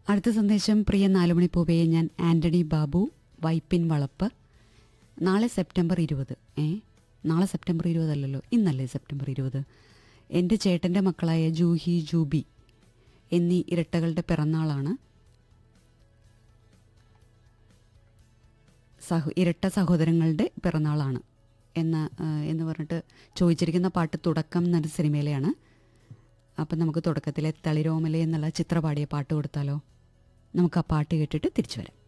അടുത്ത സന്ദേശം പ്രിയ നാലുമണി പൂവയെ ഞാൻ ആന്റണി ബാബു വൈപ്പിൻ വളപ്പ് നാളെ സെപ്റ്റംബർ ഇരുപത് ഏ നാളെ സെപ്റ്റംബർ ഇരുപതല്ലല്ലോ ഇന്നല്ലേ സെപ്റ്റംബർ ഇരുപത് എൻ്റെ ചേട്ടൻ്റെ മക്കളായ ജൂഹി ജൂബി എന്നീ ഇരട്ടകളുടെ പിറന്നാളാണ് സഹോ ഇരട്ട സഹോദരങ്ങളുടെ പിറന്നാളാണ് എന്ന ആ, എന്ന് പറഞ്ഞിട്ട് ചോദിച്ചിരിക്കുന്ന പാട്ട് തുടക്കം എന്ന സിനിമയിലെയാണ് അപ്പം നമുക്ക് തുടക്കത്തിലെ തളിരോമല എന്നുള്ള ചിത്രപാടിയ പാട്ട് കൊടുത്താലോ നമുക്ക് ആ പാട്ട് കേട്ടിട്ട് തിരിച്ചു വരാം